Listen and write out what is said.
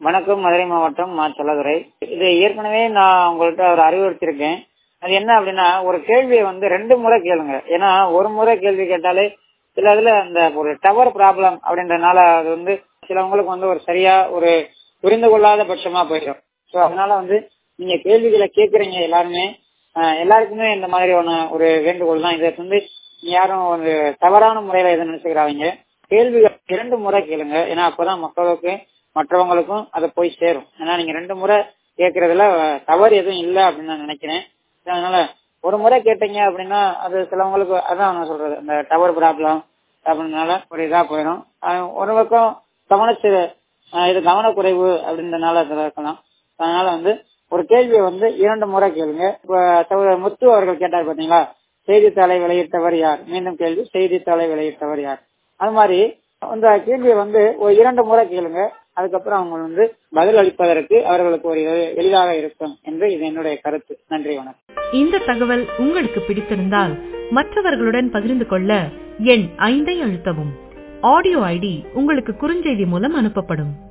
வணக்கம் மதுரை மாவட்டம் மா செல்லதுரை இது ஏற்கனவே நான் உங்கள்கிட்ட ஒரு அறிவுறுத்திருக்கேன் அது என்ன அப்படின்னா ஒரு கேள்வியை வந்து ரெண்டு முறை கேளுங்க ஏன்னா ஒரு முறை கேள்வி கேட்டாலே சில இதுல அந்த ஒரு டவர் ப்ராப்ளம் அப்படின்றனால அது வந்து சிலவங்களுக்கு வந்து ஒரு சரியா ஒரு புரிந்து கொள்ளாத பட்சமா போயிடும் ஸோ அதனால வந்து நீங்க கேள்விகளை கேட்குறீங்க எல்லாருமே ஆஹ் எல்லாருக்குமே இந்த மாதிரியான ஒரு வேண்டுகோள் தான் இதை வந்து யாரும் ஒரு தவறான முறையில எதுவும் நினைச்சுக்கிறாங்க கேள்விகள் இரண்டு முறை கேளுங்க ஏன்னா அப்பதான் மக்களுக்கு மற்றவங்களுக்கும் அது போய் சேரும் ஏன்னா நீங்க ரெண்டு முறை கேட்கறதுல தவறு எதுவும் இல்லை அப்படின்னு நான் நினைக்கிறேன் அதனால ஒரு முறை கேட்டீங்க அப்படின்னா அது சிலவங்களுக்கு அதான் நான் சொல்றது அந்த டவர் ப்ராப்ளம் அப்படின்றனால ஒரு இதா போயிடும் ஆஹ் ஒரு பக்கம் கவனிச்சு ஆஹ் இது கவனக்குறைவு அப்படின்றனால இதுல இருக்கலாம் அதனால வந்து ஒரு கேள்வியை வந்து இரண்டு முறை கேளுங்க இப்ப சகோதரர் முத்து அவர்கள் கேட்டார் பாத்தீங்களா செய்தித்தாளை வெளியிட்டவர் யார் மீண்டும் கேள்வி செய்தித்தாளை வெளியிட்டவர் யார் அது மாதிரி அந்த கேள்வியை வந்து ஒரு இரண்டு முறை கேளுங்க அதுக்கப்புறம் அவங்க வந்து பதில் அளிப்பதற்கு அவர்களுக்கு ஒரு எளிதாக இருக்கும் என்று இது என்னுடைய கருத்து நன்றி வணக்கம் இந்த தகவல் உங்களுக்கு பிடித்திருந்தால் மற்றவர்களுடன் பகிர்ந்து கொள்ள எண் ஐந்தை அழுத்தவும் ஆடியோ ஐடி உங்களுக்கு குறுஞ்செய்தி மூலம் அனுப்பப்படும்